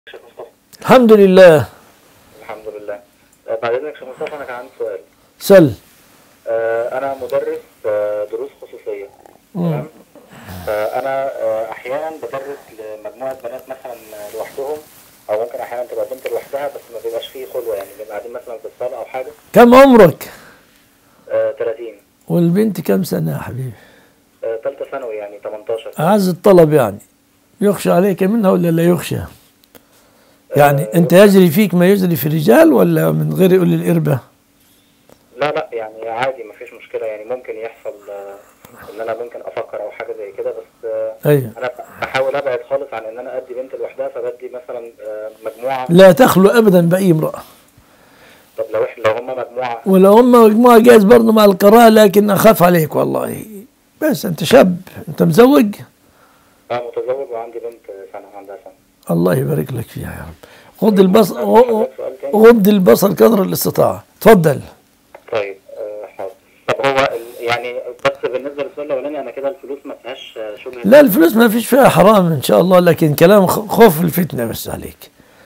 شيخ مصطفى الحمد لله الحمد لله آه، بعد اذنك شيخ مصطفى انا كان عندي سؤال سل آه، انا مدرس آه، دروس خصوصيه تمام فانا آه، احيانا بدرس لمجموعه بنات مثلا لوحدهم او ممكن احيانا تبقى بنت لوحدها بس ما بيبقاش فيه خلوه يعني بنبقى قاعدين مثلا في الصاله او حاجه كم عمرك آه، 30 والبنت كم سنة يا حبيبي آه، ثالثه ثانوي يعني 18 أعز الطلب يعني يخشى عليك منها ولا لا يخشى يعني أنت يجري فيك ما يجري في الرجال ولا من غير أولي الإربة لا لا يعني عادي ما فيش مشكله يعني ممكن يحصل آه، ان انا ممكن افكر او حاجه زي كده بس آه، أيوة انا بحاول ابعد خالص عن ان انا ادي بنت لوحدها فبدي مثلا آه، مجموعه لا تخلو أبدا بأي امرأة طب لو احنا لو هم مجموعه ولو هم مجموعة جايز برضه مع القراءة لكن أخاف عليك والله بس أنت شاب أنت مزوج انا متزوج وعندي بنت سنه عندها سنه الله يبارك لك فيها يا رب غض البصر حضرتك سؤال تاني؟ غض البصر قدر الاستطاعة تفضل طيب آه، حاضر طب هو ال- يعني بس بالنسبه للسؤال الاولاني انا كده الفلوس ما فيهاش آه، شبهه لا الفلوس ما فيش فيها حرام إن شاء الله لكن كلام خ- خوف الفتنة بس عليك